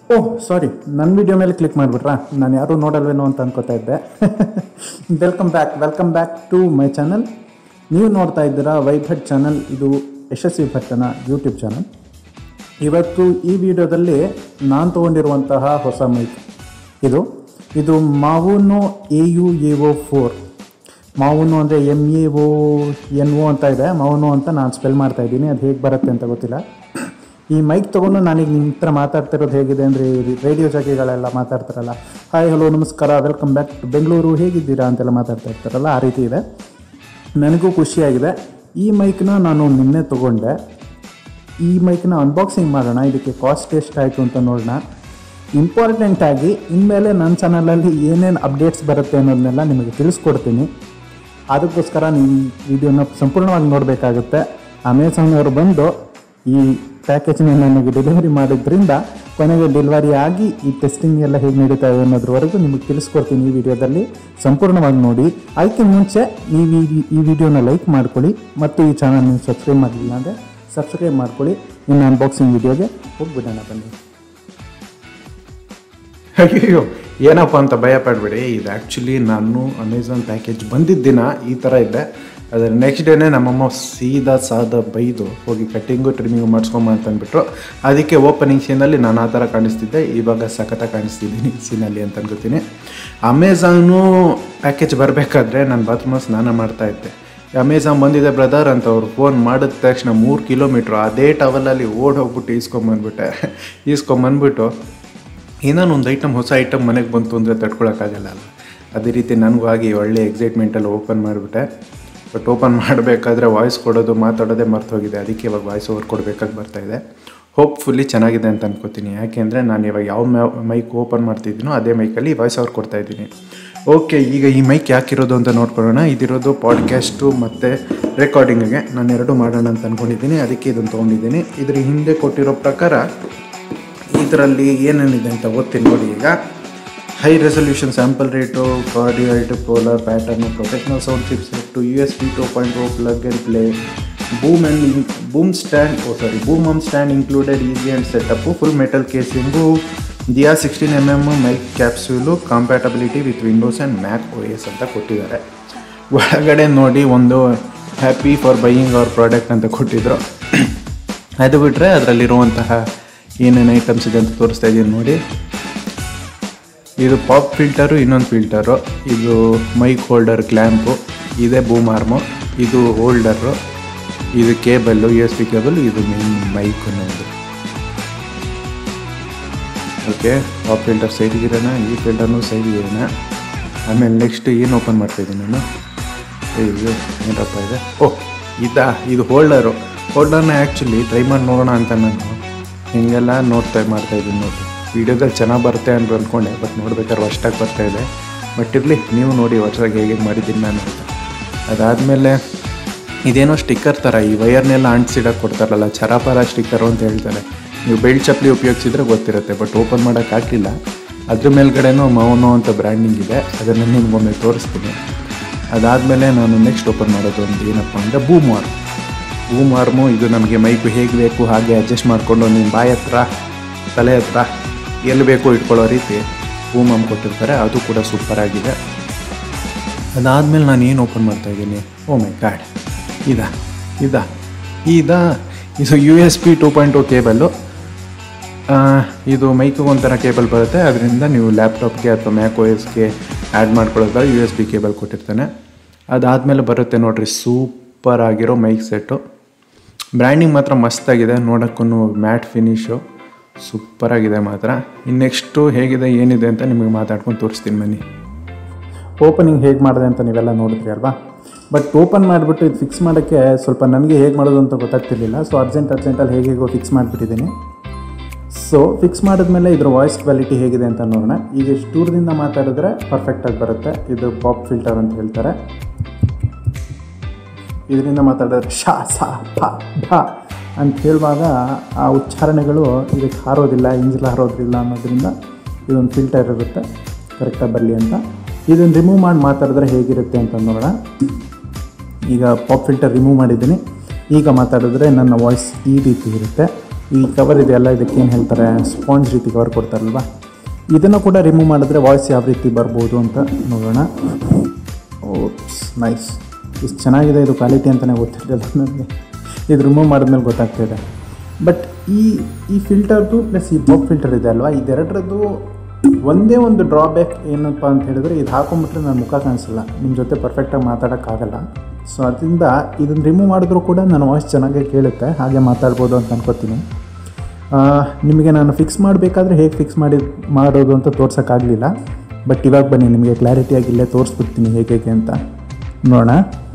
ಓಹ್ ಸಾರಿ ನನ್ನ ವಿಡಿಯೋ ಮೇಲೆ ಕ್ಲಿಕ್ ಮಾಡಿಬಿಟ್ರಾ ನಾನು ಯಾರೂ ನೋಡಲ್ವೇನೋ ಅಂತ ಅನ್ಕೋತಾ ಇದ್ದೆ welcome back welcome back to my channel ನೀವು ನೋಡ್ತಾ ಇದ್ದೀರಾ ವೈಭಟ್ ಚಾನಲ್ ಇದು ಯಶಸ್ವಿ ಭಟ್ಟನ ಯೂಟ್ಯೂಬ್ ಚಾನಲ್ ಇವತ್ತು ಈ ವಿಡಿಯೋದಲ್ಲಿ ನಾನು ತೊಗೊಂಡಿರುವಂತಹ ಹೊಸ ಮೈಕ್ ಇದು ಇದು Maono A U A O four Maono ಅಂದರೆ M A O N O ಅಂತ ಇದೆ ಮಾವುನು ಅಂತ ನಾನು ಸ್ಪೆಲ್ ಮಾಡ್ತಾ ಇದ್ದೀನಿ ಅದು ಹೇಗೆ ಬರುತ್ತೆ ಅಂತ ಗೊತ್ತಿಲ್ಲ ಈ ಮೈಕ್ ತೊಗೊಂಡು ನಾನೀಗ ನಿಮ್ಮ ಹತ್ರ ಮಾತಾಡ್ತಿರೋದು ಹೇಗಿದೆ ಅಂದರೆ ರೇಡಿಯೋ ಜಾಕಿಗಳೆಲ್ಲ ಮಾತಾಡ್ತಾರಲ್ಲ ಹಾಯ್ ಹಲೋ ನಮಸ್ಕಾರ ವೆಲ್ಕಮ್ ಬ್ಯಾಕ್ ಟು ಬೆಂಗಳೂರು ಹೇಗಿದ್ದೀರಾ ಅಂತೆಲ್ಲ ಮಾತಾಡ್ತಾ ಇರ್ತಾರಲ್ಲ ಆ ರೀತಿ ಇದೆ ನನಗೂ ಖುಷಿಯಾಗಿದೆ ಈ ಮೈಕ್ನ ನಾನು ನಿನ್ನೆ ತೊಗೊಂಡೆ ಈ ಮೈಕ್ನ ಅನ್ಬಾಕ್ಸಿಂಗ್ ಮಾಡೋಣ ಇದಕ್ಕೆ ಕಾಸ್ಟ್ ಎಷ್ಟಾಯಿತು ಅಂತ ನೋಡೋಣ ಇಂಪಾರ್ಟೆಂಟ್ ಆಗಿ ಇನ್ಮೇಲೆ ನನ್ನ ಚಾನಲಲ್ಲಿ ಏನೇನು ಅಪ್ಡೇಟ್ಸ್ ಬರುತ್ತೆ ಅನ್ನೋದನ್ನೆಲ್ಲ ನಿಮಗೆ ತಿಳಿಸ್ಕೊಡ್ತೀನಿ ಅದಕ್ಕೋಸ್ಕರ ನೀವು ಈ ವಿಡಿಯೋನ ಸಂಪೂರ್ಣವಾಗಿ ನೋಡಬೇಕಾಗುತ್ತೆ ಅಮೆಝಾನ್ ಅವರು ಬಂದು ಈ ಪ್ಯಾಕೇಜ್ನ ನನಗೆ ಡೆಲಿವರಿ ಮಾಡಿದ್ರಿಂದ ಕೊನೆಗೆ ಡೆಲಿವರಿ ಆಗಿ ಈ ಟೆಸ್ಟಿಂಗ್ ಎಲ್ಲ ಹೇಗೆ ನಡೀತಾ ಇದೆ ಅನ್ನೋದ್ರವರೆಗೂ ನಿಮಗೆ ತಿಳಿಸ್ಕೊಡ್ತೀನಿ ಈ ವಿಡಿಯೋದಲ್ಲಿ ಸಂಪೂರ್ಣವಾಗಿ ನೋಡಿ ಅದಕ್ಕೆ ಮುಂಚೆ ನೀವು ಈ ಈ ವಿಡಿಯೋನ ಲೈಕ್ ಮಾಡ್ಕೊಳ್ಳಿ ಮತ್ತು ಈ ಚಾನಲ್ ನೀವು ಸಬ್ಸ್ಕ್ರೈಬ್ ಮಾಡಲಿಲ್ಲ ಅಂದರೆ ಸಬ್ಸ್ಕ್ರೈಬ್ ಮಾಡ್ಕೊಳ್ಳಿ ಇನ್ನು ಅನ್ಬಾಕ್ಸಿಂಗ್ ವಿಡಿಯೋಗೆ ಹೋಗ್ಬಿಡೋಣ ಬನ್ನಿ ಅಯ್ಯೋ ಏನಪ್ಪ ಅಂತ ಭಯ ಪಡಬೇಡಿ ಇದು ಆ್ಯಕ್ಚುಲಿ ನಾನು ಅಮೆಝಾನ್ ಪ್ಯಾಕೇಜ್ ಬಂದಿದ್ದ ದಿನ ಈ ಥರ ಇದ್ದೆ ಅದರ ನೆಕ್ಸ್ಟ್ ಡೇನೇ ನಮ್ಮಮ್ಮ ಸೀದಾ ಸಾದ ಬೈದು ಹೋಗಿ ಕಟ್ಟಿಂಗು ಟ್ರಿಮ್ಮಿಂಗು ಮಾಡಿಸ್ಕೊಂಬ ಅಂತ ಅಂದ್ಬಿಟ್ರು ಅದಕ್ಕೆ ಓಪನಿಂಗ್ ಸೀನಲ್ಲಿ ನಾನು ಆ ಥರ ಕಾಣಿಸ್ತಿದ್ದೆ ಇವಾಗ ಸಖತ ಕಾಣಿಸ್ತಿದ್ದೀನಿ ಸೀನಲ್ಲಿ ಅಂತ ಅನ್ಕೋತೀನಿ ಅಮೆಝಾನು ಪ್ಯಾಕೇಜ್ ಬರಬೇಕಾದ್ರೆ ನಾನು ಬಾತ್ರೂಮಲ್ಲಿ ಸ್ನಾನ ಮಾಡ್ತಾ ಇದ್ದೆ ಅಮೆಝಾನ್ ಬಂದಿದೆ ಬ್ರದರ್ ಅಂತ ಅವ್ರು ಫೋನ್ ಮಾಡಿದ ತಕ್ಷಣ ಮೂರು ಕಿಲೋಮೀಟ್ರು ಅದೇ ಟವಲಲ್ಲಿ ಓಡ್ ಹೋಗ್ಬಿಟ್ಟು ಈಸ್ಕೊಂಬಂದ್ಬಿಟ್ಟೆ ಈಸ್ಕೊಂಬಂದ್ಬಿಟ್ಟು ಏನಾನು ಒಂದು ಐಟಮ್ ಹೊಸ ಐಟಮ್ ಮನೆಗೆ ಬಂತು ಅಂದರೆ ತಡ್ಕೊಳಕ್ಕಾಗಲ್ಲ ಅಲ್ಲ ಅದೇ ರೀತಿ ನನಗೂ ಆಗಿ ಒಳ್ಳೆ ಎಕ್ಸೈಟ್ಮೆಂಟಲ್ಲಿ ಓಪನ್ ಮಾಡಿಬಿಟ್ಟೆ ಬಟ್ ಓಪನ್ ಮಾಡಬೇಕಾದ್ರೆ ವಾಯ್ಸ್ ಕೊಡೋದು ಮಾತಾಡೋದೇ ಮರ್ತು ಹೋಗಿದೆ ಅದಕ್ಕೆ ಇವಾಗ ವಾಯ್ಸ್ ಓವರ್ ಕೊಡಬೇಕಾಗಿ ಬರ್ತಾಯಿದೆ ಹೋಪ್ಫುಲ್ಲಿ ಚೆನ್ನಾಗಿದೆ ಅಂತ ಅನ್ಕೋತೀನಿ ಯಾಕೆಂದರೆ ನಾನು ಇವಾಗ ಯಾವ ಮೈಕ್ ಓಪನ್ ಮಾಡ್ತಿದ್ದೀನೋ ಅದೇ ಮೈಕಲ್ಲಿ ವಾಯ್ಸ್ ಓವರ್ ಕೊಡ್ತಾ ಇದ್ದೀನಿ ಓಕೆ ಈಗ ಈ ಮೈಕ್ ಯಾಕಿರೋದು ಅಂತ ನೋಡ್ಕೊಳ್ಳೋಣ ಇದಿರೋದು ಪಾಡ್ಕ್ಯಾಸ್ಟು ಮತ್ತು ರೆಕಾರ್ಡಿಂಗಿಗೆ ನಾನು ಎರಡು ಮಾಡೋಣ ಅಂತ ಅಂದ್ಕೊಂಡಿದ್ದೀನಿ ಅದಕ್ಕೆ ಇದನ್ನು ತೊಗೊಂಡಿದ್ದೀನಿ ಇದ್ರ ಹಿಂದೆ ಕೊಟ್ಟಿರೋ ಪ್ರಕಾರ ಇದರಲ್ಲಿ ಏನೇನಿದೆ ಅಂತ ಓದ್ತೀನಿ ನೋಡಿ ಈಗ high resolution sample rate cardioid polar pattern professional sound chips to U S B two point O plug and play boom and boom stand oh sorry boom arm stand included easy and setup full metal casing dia sixteen M M mic capsule compatibility with Windows and Mac O S ಅಂತ ಕೊಟ್ಟಿದ್ದಾರೆ ಒಳಗಡೆ ನೋಡಿ ಒಂದು happy for buying our product ಅಂತ ಕೊಟ್ಟಿದ್ರು ಅದು ಬಿಟ್ಟರೆ ಅದರಲ್ಲಿರುವಂತಹ ಏನೇನು ಐಟಮ್ಸ್ ಇದೆ ಅಂತ ತೋರಿಸ್ತಾ ಇದ್ದೀನಿ ನೋಡಿ ಇದು ಪಾಪ್ ಫಿಲ್ಟರು ಇನ್ನೊಂದು ಫಿಲ್ಟರು ಇದು ಮೈಕ್ ಹೋಲ್ಡರ್ ಕ್ಲ್ಯಾಂಪು ಇದೇ ಬೂಮ್ ಆರ್ಮು ಇದು ಹೋಲ್ಡರು ಇದು cable U S B cable ಇದು ಮೇನ್ ಮೈಕ್ ಅನ್ನೋದು ಓಕೆ ಪಾಪ್ ಫಿಲ್ಟರ್ ಸೈಡ್ಗಿರೋಣ ಈ ಫಿಲ್ಟರ್ನು ಸೈಡ್ಗಿರೋಣ ಆಮೇಲೆ ನೆಕ್ಸ್ಟ್ ಏನು ಓಪನ್ ಮಾಡ್ತಾಯಿದ್ದೀನಿ ನಾನು ಅಯ್ಯೋ ಏನಪ್ಪ ಇದೆ ಓಹ್ ಇದಾ ಇದು ಹೋಲ್ಡರು ಹೋಲ್ಡರ್ನ ಆ್ಯಕ್ಚುಲಿ ಟ್ರೈ ಮಾಡಿ ನೋಡೋಣ ಅಂತ ನಾನು ಹಿಂಗೆಲ್ಲ ನೋಡ್ತಾ ಮಾಡ್ತಾ ಇದ್ದೀನಿ ನೋಡಿ ವೀಡಿಯೋದಲ್ಲಿ ಚೆನ್ನಾಗಿ ಬರುತ್ತೆ ಅಂತ ಅಂದ್ಕೊಂಡೆ ಬಟ್ ನೋಡ್ಬೇಕಾದ್ರೆ ಅಷ್ಟಾಗಿ ಬರ್ತಾ ಇದೆ ಬಟ್ ಇರಲಿ ನೀವು ನೋಡಿ ವರ್ಷಾಗಿ ಹೇಗೆ ಮಾಡಿದ್ದೀನಿ ನಾನು ಅಂತ ಅದಾದಮೇಲೆ ಇದೇನೋ ಸ್ಟಿಕ್ಕರ್ ಥರ ಈ ವಯರ್ನೆಲ್ಲ ಅಂಟಿಸಿಡಕ್ಕೆ ಕೊಡ್ತಾರಲ್ಲ ಚರಾಪರ ಸ್ಟಿಕ್ಕರು ಅಂತ ಹೇಳ್ತಾರೆ ನೀವು ಬೆಲ್ಟ್ ಚಪ್ಪಲಿ ಉಪಯೋಗಿಸಿದ್ರೆ ಗೊತ್ತಿರುತ್ತೆ ಬಟ್ ಓಪನ್ ಮಾಡೋಕ್ಕಾಗಲಿಲ್ಲ ಅದ್ರ ಮೇಲ್ಗಡೆನೂ ಮೌನೋ ಅಂತ ಬ್ರ್ಯಾಂಡಿಂಗ್ ಇದೆ ಅದನ್ನು ನಿಮ್ಗೊಮ್ಮೆ ತೋರಿಸ್ತೀನಿ ಅದಾದಮೇಲೆ ನಾನು ನೆಕ್ಸ್ಟ್ ಓಪನ್ ಮಾಡೋದು ಒಂದು ಏನಪ್ಪ ಅಂದರೆ ಬೂಮ್ ಆರ್ಮ್ ಬೂಮ್ ಆರ್ಮು ಇದು ನಮಗೆ ಮೈಕು ಹೇಗೆ ಬೇಕು ಹಾಗೆ ಅಡ್ಜಸ್ಟ್ ಮಾಡಿಕೊಂಡು ನಿಮ್ಮ ಬಾಯಿ ಹತ್ರ ತಲೆ ಹತ್ರ ಎಲ್ಲಿ ಬೇಕು ಇಟ್ಕೊಳ್ಳೋ ರೀತಿ ಬೂಮ್ ಆರ್ಮ್ ಕೊಟ್ಟಿರ್ತಾರೆ ಅದು ಕೂಡ ಸೂಪರ್ ಆಗಿದೆ ಅದಾದಮೇಲೆ ನಾನು ಏನು ಓಪನ್ ಮಾಡ್ತಾ ಇದ್ದೀನಿ ಓ ಮೈ ಗಾಡ್ ಇದಾ ಇದಾ ಇದಾ ಇದು U S B two point two cable ಇದು ಮೈಕಿಗೆ ಒಂಥರ ಕೇಬಲ್ ಬರುತ್ತೆ ಅದರಿಂದ ನೀವು ಲ್ಯಾಪ್ಟಾಪ್ಗೆ ಅಥವಾ ಮ್ಯಾಕ್ ಓ ಎಸ್ಗೆ ಆ್ಯಡ್ ಮಾಡ್ಕೊಳ್ಳೋದಾದ್ರೆ ಯು ಎಸ್ ಬಿ ಕೇಬಲ್ ಕೊಟ್ಟಿರ್ತಾನೆ ಅದಾದಮೇಲೆ ಬರುತ್ತೆ ನೋಡಿರಿ ಸೂಪರ್ ಆಗಿರೋ ಮೈಕ್ ಸೆಟ್ಟು ಬ್ರ್ಯಾಂಡಿಂಗ್ ಮಾತ್ರ ಮಸ್ತಾಗಿದೆ ನೋಡೋಕ್ಕೂ ಮ್ಯಾಟ್ ಫಿನಿಶು ಸೂಪರಾಗಿದೆ ಮಾತ್ರ ಇನ್ನು ನೆಕ್ಸ್ಟು ಹೇಗಿದೆ ಏನಿದೆ ಅಂತ ನಿಮಗೆ ಮಾತಾಡ್ಕೊಂಡು ತೋರಿಸ್ತೀನಿ ಬನ್ನಿ ಓಪನಿಂಗ್ ಹೇಗೆ ಮಾಡಿದೆ ಅಂತ ನೀವೆಲ್ಲ ನೋಡಿದ್ರಿ ಅಲ್ವಾ ಬಟ್ ಓಪನ್ ಮಾಡಿಬಿಟ್ಟು ಇದು ಫಿಕ್ಸ್ ಮಾಡೋಕ್ಕೆ ಸ್ವಲ್ಪ ನನಗೆ ಹೇಗೆ ಮಾಡೋದು ಅಂತ ಗೊತ್ತಾಗ್ತಿರ್ಲಿಲ್ಲ ಸೊ ಅರ್ಜೆಂಟ್ ಅರ್ಜೆಂಟಲ್ಲಿ ಹೇಗೆ ಹೇಗೋ ಫಿಕ್ಸ್ ಮಾಡಿಬಿಟ್ಟಿದ್ದೀನಿ ಸೊ ಫಿಕ್ಸ್ ಮಾಡಿದ್ಮೇಲೆ ಇದ್ರ ವಾಯ್ಸ್ ಕ್ವಾಲಿಟಿ ಹೇಗಿದೆ ಅಂತ ನೋಡೋಣ ಈಗ ಇಷ್ಟು ದೂರದಿಂದ ಮಾತಾಡಿದ್ರೆ ಪರ್ಫೆಕ್ಟಾಗಿ ಬರುತ್ತೆ ಇದು ಪಾಪ್ ಫಿಲ್ಟರ್ ಅಂತ ಹೇಳ್ತಾರೆ ಇದರಿಂದ ಮಾತಾಡಿದ್ರೆ ಶಾ ಸಾ ಪ ಭ ಅಂತ ಹೇಳುವಾಗ ಆ ಉಚ್ಚಾರಣೆಗಳು ಇದಕ್ಕೆ ಹಾರೋದಿಲ್ಲ ಇಂಜಿಲ್ ಹಾರೋದಿಲ್ಲ ಅನ್ನೋದ್ರಿಂದ ಇದೊಂದು ಫಿಲ್ಟರ್ ಇರುತ್ತೆ ಕರೆಕ್ಟಾಗಿ ಬರಲಿ ಅಂತ ಇದನ್ನು ರಿಮೂವ್ ಮಾಡಿ ಮಾತಾಡಿದ್ರೆ ಹೇಗಿರುತ್ತೆ ಅಂತ ನೋಡೋಣ ಈಗ ಪಾಪ್ ಫಿಲ್ಟರ್ ರಿಮೂವ್ ಮಾಡಿದ್ದೀನಿ ಈಗ ಮಾತಾಡಿದ್ರೆ ನನ್ನ ವಾಯ್ಸ್ ಈ ರೀತಿ ಇರುತ್ತೆ ಈ ಕವರ್ ಇದೆಯಲ್ಲ ಇದಕ್ಕೆ ಏನು ಹೇಳ್ತಾರೆ ಸ್ಪಾಂಜ್ ರೀತಿ ಕವರ್ ಕೊಡ್ತಾರಲ್ವ ಇದನ್ನು ಕೂಡ ರಿಮೂವ್ ಮಾಡಿದ್ರೆ ವಾಯ್ಸ್ ಯಾವ ರೀತಿ ಬರ್ಬೋದು ಅಂತ ನೋಡೋಣ ಓಪ್ಸ್ ನೈಸ್ ಇಷ್ಟು ಚೆನ್ನಾಗಿದೆ ಇದು ಕ್ವಾಲಿಟಿ ಅಂತಲೇ ಗೊತ್ತಿರಲಿಲ್ಲ ನನಗೆ ಇದು ರಿಮೂವ್ ಮಾಡಿದ್ಮೇಲೆ ಗೊತ್ತಾಗ್ತಿದೆ ಬಟ್ ಈ ಈ ಫಿಲ್ಟರ್ದು ಪ್ಲಸ್ ಈ ಬಾಕ್ ಫಿಲ್ಟರ್ ಇದೆ ಅಲ್ವಾ ಇದೆರಡರದ್ದು ಒಂದೇ ಒಂದು ಡ್ರಾಬ್ಯಾಕ್ ಏನಪ್ಪ ಅಂತ ಹೇಳಿದ್ರೆ ಇದು ಹಾಕೊಂಡ್ಬಿಟ್ರೆ ನನ್ನ ಮುಖ ಕಾಣಿಸಲ್ಲ ನಿಮ್ಮ ಜೊತೆ ಪರ್ಫೆಕ್ಟಾಗಿ ಮಾತಾಡೋಕ್ಕಾಗಲ್ಲ ಸೊ ಅದರಿಂದ ಇದನ್ನು ರಿಮೂವ್ ಮಾಡಿದ್ರೂ ಕೂಡ ನನ್ನ ವಾಯ್ಸ್ ಚೆನ್ನಾಗೇ ಕೇಳುತ್ತೆ ಹಾಗೆ ಮಾತಾಡ್ಬೋದು ಅಂತ ಅನ್ಕೋತೀನಿ ಆ, ನಿಮಗೆ ನಾನು ಫಿಕ್ಸ್ ಮಾಡಬೇಕಾದ್ರೆ ಹೇಗೆ ಫಿಕ್ಸ್ ಮಾಡಿ ಮಾಡೋದು ಅಂತ ತೋರ್ಸೋಕ್ಕಾಗಲಿಲ್ಲ ಬಟ್ ಇವಾಗ ಬನ್ನಿ ನಿಮಗೆ ಕ್ಲಾರಿಟಿಯಾಗಿ ಇಲ್ಲೇ ತೋರಿಸ್ಬಿಡ್ತೀನಿ ಹೇಗೆ ಹೇಗೆ ಅಂತ ನೋಡೋಣ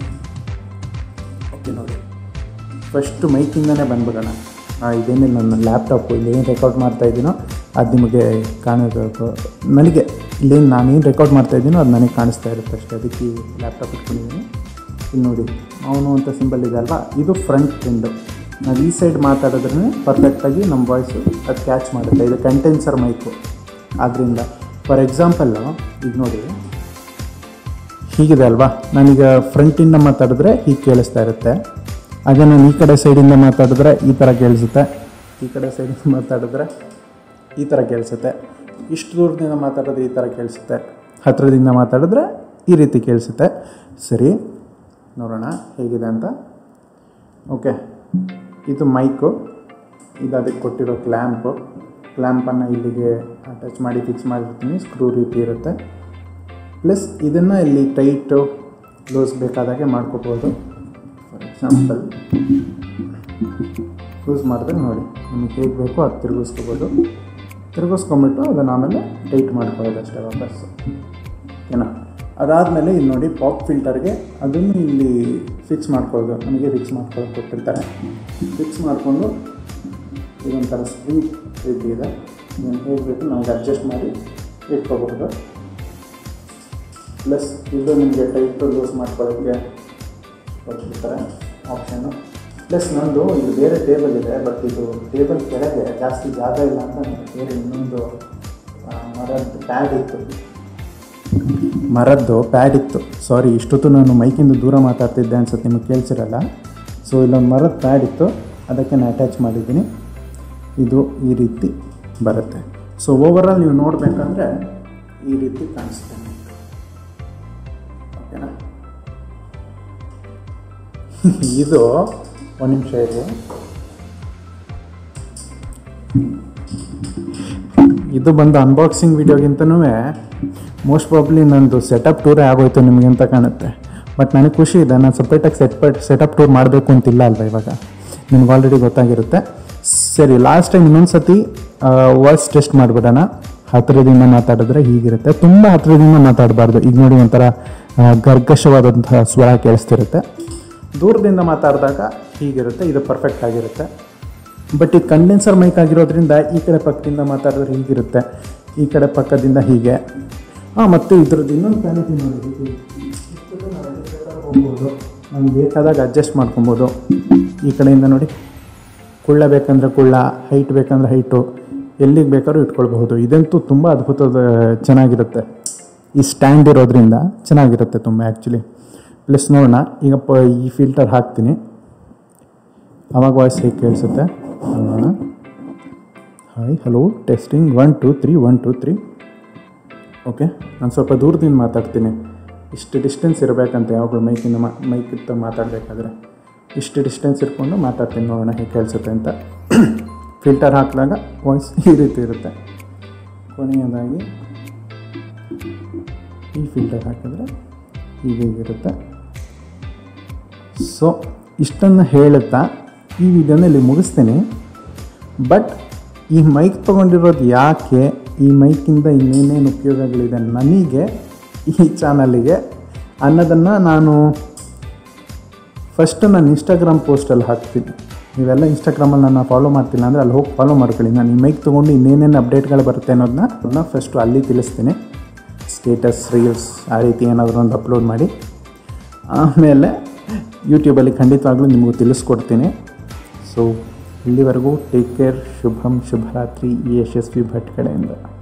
ಓಕೆ ನೋಡಿ ಫಸ್ಟು ಮೈಕಿಂದನೇ ಬಂದ್ಬಿಡೋಣ ಆ, ಇದೇನಿಲ್ಲ ನನ್ನ ಲ್ಯಾಪ್ಟಾಪು ಇಲ್ಲಿ ಏನು ರೆಕಾರ್ಡ್ ಮಾಡ್ತಾ ಇದ್ದೀನೋ ಅದು ನಿಮಗೆ ಕಾಣಬೇಕು ನನಗೆ ಇಲ್ಲೇನು ನಾನೇನು ರೆಕಾರ್ಡ್ ಮಾಡ್ತಾ ಇದ್ದೀನೋ ಅದು ನನಗೆ ಕಾಣಿಸ್ತಾ ಇರುತ್ತೆ ಅಷ್ಟೇ ಅದಕ್ಕೆ ಈ ಲ್ಯಾಪ್ಟಾಪ್ ಇಟ್ಕೊಂಡಿದ್ದೀನಿ ಇಲ್ಲಿ ನೋಡಿ ಅವನು ಅಂತ ಸಿಂಬಲ್ ಇದೆ ಅಲ್ವಾ ಇದು ಫ್ರಂಟ್ ಎಂಡು ನಾವು ಈ ಸೈಡ್ ಮಾತಾಡಿದ್ರೆ ಪರ್ಫೆಕ್ಟಾಗಿ ನಮ್ಮ ವಾಯ್ಸು ಅದು ಕ್ಯಾಚ್ ಮಾಡುತ್ತೆ ಇದು ಕಂಟೆನ್ಸರ್ ಮೈಕು ಆದ್ದರಿಂದ ಫಾರ್ ಎಕ್ಸಾಂಪಲ್ಲು ಈಗ ನೋಡಿ ಹೀಗಿದೆ ಅಲ್ವಾ ನಾನೀಗ ಫ್ರಂಟಿಂದ ಮಾತಾಡಿದ್ರೆ ಹೀಗೆ ಕೇಳಿಸ್ತಾ ಇರುತ್ತೆ ಹಾಗೆ ನಾನು ಈ ಕಡೆ ಸೈಡಿಂದ ಮಾತಾಡಿದ್ರೆ ಈ ಥರ ಕೇಳಿಸುತ್ತೆ ಈ ಕಡೆ ಸೈಡಿಂದ ಮಾತಾಡಿದ್ರೆ ಈ ಥರ ಕೇಳಿಸುತ್ತೆ ಇಷ್ಟು ದೂರದಿಂದ ಮಾತಾಡಿದ್ರೆ ಈ ಥರ ಕೇಳಿಸುತ್ತೆ ಹತ್ತಿರದಿಂದ ಮಾತಾಡಿದ್ರೆ ಈ ರೀತಿ ಕೇಳಿಸುತ್ತೆ ಸರಿ ನೋಡೋಣ ಹೇಗಿದೆ ಅಂತ ಓಕೆ ಇದು ಮೈಕು ಇದು ಅದಕ್ಕೆ ಕೊಟ್ಟಿರೋ ಕ್ಲ್ಯಾಂಪು ಕ್ಲ್ಯಾಂಪನ್ನು ಇಲ್ಲಿಗೆ ಅಟ್ಯಾಚ್ ಮಾಡಿ ಫಿಕ್ಸ್ ಮಾಡಿರ್ತೀನಿ ಸ್ಕ್ರೂ ರೀತಿ ಇರುತ್ತೆ ಪ್ಲಸ್ ಇದನ್ನು ಇಲ್ಲಿ ಟೈಟು ಲೂಸ್ ಬೇಕಾದಾಗೆ ಮಾಡ್ಕೋಬೋದು ಫಾರ್ ಎಕ್ಸಾಂಪಲ್ ಯೂಸ್ ಮಾಡಿದ್ರೆ ನೋಡಿ ನಿಮಗೆ ಹೇಗೆ ಬೇಕೋ ಅದು ತಿರುಗಿಸ್ಕೋಬೋದು ತಿರುಗಿಸ್ಕೊಂಬಿಟ್ಟು ಅದನ್ನು ಆಮೇಲೆ ಟೈಟ್ ಮಾಡ್ಕೊಳ್ಳೋದು ಅಷ್ಟೇ ವಾಪಸ್ಸು ಓಕೆನಾ ಅದಾದಮೇಲೆ ಇಲ್ಲಿ ನೋಡಿ ಪಾಪ್ ಫಿಲ್ಟರ್ಗೆ ಅದನ್ನು ಇಲ್ಲಿ ಫಿಕ್ಸ್ ಮಾಡ್ಕೊಳ್ಳೋದು ನಮಗೆ ಫಿಕ್ಸ್ ಮಾಡ್ಕೊಳ್ಳೋದು ಕೊಟ್ಟಿರ್ತಾರೆ ಫಿಕ್ಸ್ ಮಾಡಿಕೊಂಡು ಇದೊಂಥರ ಸ್ಪ್ರಿಂಗ್ ರೀತಿ ಇದೆ ಇದನ್ನು ಹೇಗೆ ಬೇಕು ನಮಗೆ ಅಡ್ಜಸ್ಟ್ ಮಾಡಿ ಇಟ್ಕೋಬಹುದು ಪ್ಲಸ್ ಇದು ನಿಮಗೆ ಟೈಟು ಲೂಸ್ ಮಾಡ್ಕೊಳ್ಳೋಕ್ಕೆ ಕೊಟ್ಟಿರ್ತಾರೆ ಆಪ್ಷನ್ನು ಪ್ಲಸ್ ನಂದು ಇದು ಬೇರೆ ಟೇಬಲ್ ಇದೆ ಬಟ್ ಇದು ಟೇಬಲ್ ಕೆಳಗೆ ಜಾಸ್ತಿ ಜಾಗ ಇಲ್ಲ ಅಂತ ನನಗೆ ಬೇರೆ ಇನ್ನೊಂದು ಆ, ಮರದ್ದು ಪ್ಯಾಡ್ ಇತ್ತು ಮರದ್ದು ಪ್ಯಾಡ್ ಇತ್ತು ಸಾರಿ ಇಷ್ಟೊತ್ತು ನಾನು ಮೈಕಿಂದ ದೂರ ಮಾತಾಡ್ತಿದ್ದೆ ಅನ್ಸುತ್ತೆ ನಿಮಗೆ ಕೇಳಿಸಿರಲ್ಲ ಸೊ ಇಲ್ಲೊಂದು ಮರದ ಪ್ಯಾಡ್ ಇತ್ತು ಅದಕ್ಕೆ ನಾನು ಅಟ್ಯಾಚ್ ಮಾಡಿದ್ದೀನಿ ಇದು ಈ ರೀತಿ ಬರುತ್ತೆ ಸೊ ಓವರಾಲ್ ನೀವು ನೋಡಬೇಕಂದ್ರೆ ಈ ರೀತಿ ಕಾಣಿಸುತ್ತೆ ಓಕೆನಾ ಇದು ಒಂದು ನಿಮಿಷ ಇದೆ ಇದು ಬಂದು ಅನ್ಬಾಕ್ಸಿಂಗ್ ವಿಡಿಯೋಗಿಂತನೂ ಮೋಸ್ಟ್ ಪ್ರಾಬ್ಲಿ ನಂದು ಸೆಟಪ್ ಟೂರೇ ಆಗೋಯ್ತು ನಿಮಗೆ ಅಂತ ಕಾಣುತ್ತೆ ಬಟ್ ನನಗೆ ಖುಷಿ ಇದೆ ನಾನು ಸಪ್ರೇಟಾಗಿ ಸೆಟ್ ಸೆಟಪ್ ಟೂರ್ ಮಾಡಬೇಕು ಅಂತಿಲ್ಲ ಅಲ್ವಾ ಇವಾಗ ನಿಮ್ಗೆ ಆಲ್ರೆಡಿ ಗೊತ್ತಾಗಿರುತ್ತೆ ಸರಿ ಲಾಸ್ಟ್ ಟೈಮ್ ಇನ್ನೊಂದು ಸತಿ ವಾಯ್ಸ್ ಟೆಸ್ಟ್ ಮಾಡಿಬಿಡೋಣ ಹತ್ತಿರದಿಂದ ಮಾತಾಡಿದ್ರೆ ಹೀಗಿರುತ್ತೆ ತುಂಬ ಹತ್ತಿರದಿಂದ ಮಾತಾಡಬಾರ್ದು ಈಗ ನೋಡಿ ಒಂಥರ ಆ, ಗರ್ಗಶವಾದಂತಹ ಸ್ವರ ಕೇಳಿಸ್ತಿರುತ್ತೆ ದೂರದಿಂದ ಮಾತಾಡಿದಾಗ ಹೀಗಿರುತ್ತೆ ಇದು ಪರ್ಫೆಕ್ಟ್ ಆಗಿರುತ್ತೆ ಬಟ್ ಇದು ಕಂಡೆನ್ಸರ್ ಮೈಕ್ ಆಗಿರೋದ್ರಿಂದ ಈ ಕಡೆ ಪಕ್ಕದಿಂದ ಮಾತಾಡಿದ್ರೆ ಹೀಗಿರುತ್ತೆ ಈ ಕಡೆ ಪಕ್ಕದಿಂದ ಹೀಗೆ ಹಾಂ ಮತ್ತು ಇದ್ರದ್ದು ಇನ್ನೊಂದು ಕ್ವಾಲಿಟಿ ನೋಡಿ ಇದು ಇಷ್ಟಕ್ಕೆ ನಾವು ಎಲ್ಲಿ ಬೇಕಾದ್ರೂ ಹೋಗ್ಬೋದು ನಮ್ಗೆ ಬೇಕಾದಾಗ ಅಡ್ಜಸ್ಟ್ ಮಾಡ್ಕೊಬೋದು ಈ ಕಡೆಯಿಂದ ನೋಡಿ ಕುಳ್ಳ ಬೇಕಂದ್ರೆ ಕುಳ್ಳ ಹೈಟ್ ಬೇಕಂದ್ರೆ ಹೈಟು ಎಲ್ಲಿಗೆ ಬೇಕಾದ್ರೂ ಇಟ್ಕೊಳ್ಬಹುದು ಇದಂತೂ ತುಂಬ ಅದ್ಭುತದ ಚೆನ್ನಾಗಿರುತ್ತೆ ಈ ಸ್ಟ್ಯಾಂಡ್ ಇರೋದ್ರಿಂದ ಚೆನ್ನಾಗಿರುತ್ತೆ ತುಂಬ ಆ್ಯಕ್ಚುಲಿ ಪ್ಲಸ್ ನೋಡೋಣ ಈಗ ಪ ಈ ಫಿಲ್ಟರ್ ಹಾಕ್ತೀನಿ ಅವಾಗ ವಾಯ್ಸ್ ಹೇಗೆ ಕೇಳಿಸುತ್ತೆ ನೋಡೋಣ hi hello testing one two three one two three okay ನಾನು ಸ್ವಲ್ಪ ದೂರದಿಂದ ಮಾತಾಡ್ತೀನಿ ಇಷ್ಟು ಡಿಸ್ಟೆನ್ಸ್ ಇರಬೇಕಂತ ಯಾವಾಗಲೂ ಮೈಕಿಂದ ಮಾ ಮೈಕ್ ಇತ್ತ ಮಾತಾಡಬೇಕಾದ್ರೆ ಇಷ್ಟು ಡಿಸ್ಟೆನ್ಸ್ ಇಟ್ಕೊಂಡು ಮಾತಾಡ್ತೀನಿ ನೋಡೋಣ ಹೇಗೆ ಕೇಳಿಸುತ್ತೆ ಅಂತ ಫಿಲ್ಟರ್ ಹಾಕಿದಾಗ ವಾಯ್ಸ್ ಈ ರೀತಿ ಇರುತ್ತೆ ಕೊನೆಯದಾಗಿ ಈ ಫಿಲ್ಟರ್ ಹಾಕಿದ್ರೆ ಹೀಗಿರುತ್ತೆ ಸೊ ಇಷ್ಟನ್ನು ಹೇಳುತ್ತಾ ಈ ವಿಡಿಯೋನ ಇಲ್ಲಿ ಮುಗಿಸ್ತೀನಿ ಬಟ್ ಈ ಮೈಕ್ ತೊಗೊಂಡಿರೋದು ಯಾಕೆ ಈ ಮೈಕಿಂದ ಇನ್ನೇನೇನು ಉಪಯೋಗಗಳಿದೆ ನನಗೆ ಈ ಚಾನಲಿಗೆ ಅನ್ನೋದನ್ನು ನಾನು ಫಸ್ಟು ನಾನು ಇನ್ಸ್ಟಾಗ್ರಾಮ್ ಪೋಸ್ಟಲ್ಲಿ ಹಾಕ್ತೀನಿ ನೀವೆಲ್ಲ ಇನ್ಸ್ಟಾಗ್ರಾಮಲ್ಲಿ ನನ್ನ ಫಾಲೋ ಮಾಡ್ತಿಲ್ಲ ಅಂದರೆ ಅಲ್ಲಿ ಹೋಗಿ ಫಾಲೋ ಮಾಡ್ಕೊಳ್ಳಿ ನಾನು ಈ ಮೈಕ್ ತೊಗೊಂಡು ಇನ್ನೇನೇನು ಅಪ್ಡೇಟ್ಗಳು ಬರುತ್ತೆ ಅನ್ನೋದನ್ನ ಅದನ್ನ ಫಸ್ಟು ಅಲ್ಲಿ ತಿಳಿಸ್ತೀನಿ ಸ್ಟೇಟಸ್ ರೀಲ್ಸ್ ಆ ರೀತಿ ಏನಾದರೂ ಒಂದು ಅಪ್ಲೋಡ್ ಮಾಡಿ ಆಮೇಲೆ ಯೂಟ್ಯೂಬಲ್ಲಿ ಖಂಡಿತವಾಗ್ಲೂ ನಿಮಗೂ ತಿಳಿಸ್ಕೊಡ್ತೀನಿ ಸೊ ಇಲ್ಲಿವರೆಗೂ ಟೇಕ್ ಕೇರ್ ಶುಭಂ ಶುಭರಾತ್ರಿ ಈ ಯಶಸ್ವಿ ಭಟ್ ಕಡೆಯಿಂದ